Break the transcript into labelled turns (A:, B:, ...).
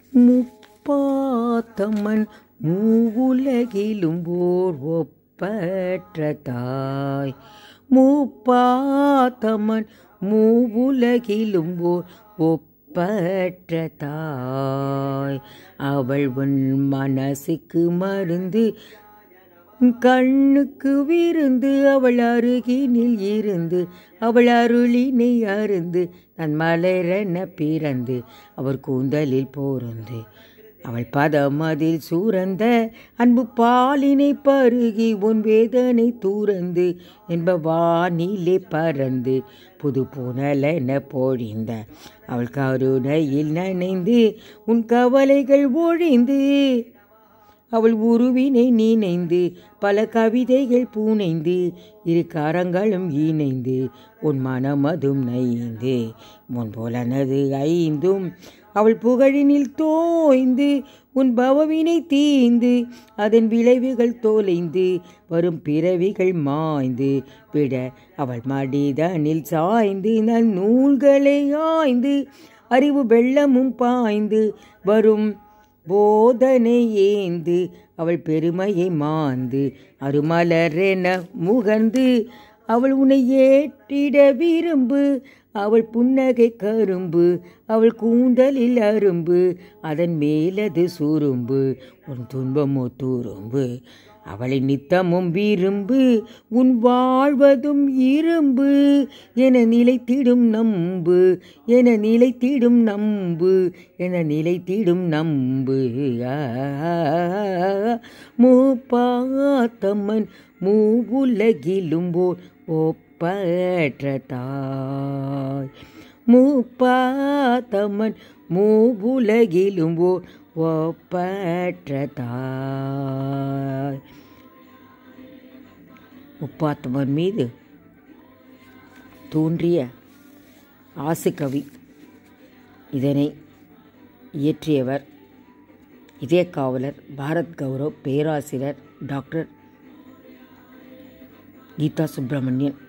A: முப்பாத்தம்மன் மூவுலகிலும் ஓர் ஒப்பற்ற தாய் முப்பாத்தம்மன் மூவுலகிலும் ஓர் ஒப்பற்ற தாய் அவள் உன் மனசுக்கு மருந்து உன் கண்ணுக்கு விருந்து அவள் அருகினில் இருந்து அவள் அருளினை அருந்து தன் மலரென பிறந்து அவர் கூந்தலில் போருந்து அவள் பதம் அதில் சூரந்த அன்பு பாலினை பருகி உன் வேதனை தூரந்து என்ப வானிலே பறந்து புது புனலென பொழிந்த அவள் கருணையில் நனைந்து உன் கவலைகள் ஒழிந்து அவள் உருவினை நினைந்து பல கவிதைகள் பூனைந்து இரு கரங்களும் இணைந்து உன் மனமதும் நைந்து முன்போலனது ஐந்தும் அவள் புகழினில் தோய்ந்து உன் பவவினை தீந்து அதன் விளைவுகள் தோலைந்து வரும் பிறவிகள் மாய்ந்து விட அவள் மடிதனில் சாய்ந்து நல் நூல்களை ஆய்ந்து அறிவு வெள்ளமும் பாய்ந்து வரும் போதனை ஏந்து அவள் பெருமையை மாந்து அருமலரென முகந்து அவள் உன்னை ஏற்றிட விரும்பு அவள் புன்னகை கரும்பு அவள் கூந்தலில் அரும்பு அதன் மேலது சுரும்பு உன் துன்பமோ துரும்பு அவளை நித்தமும் விரும்பு உன் வாழ்வதும் இரும்பு என நிலைத்திடும் நம்பு என நிலைத்திடும் நம்பு என நிலைத்திடும் நம்பு ஆ, மூப்பாத்தம்மன் மூவுலகிலும் ஓர் ஒப்பற்ற தாய் மூப்பாத்தம்மன் மூவுலகிலும் ஓர் ஒப்பற்ற தாய் முப்பாத்தம்மன் மீது தோன்றிய ஆசுகவி இதனை இயற்றியவர் இதய காவலர் பாரத் கௌரவ் பேராசிரியர் டாக்டர் கீதா சுப்பிரமணியன்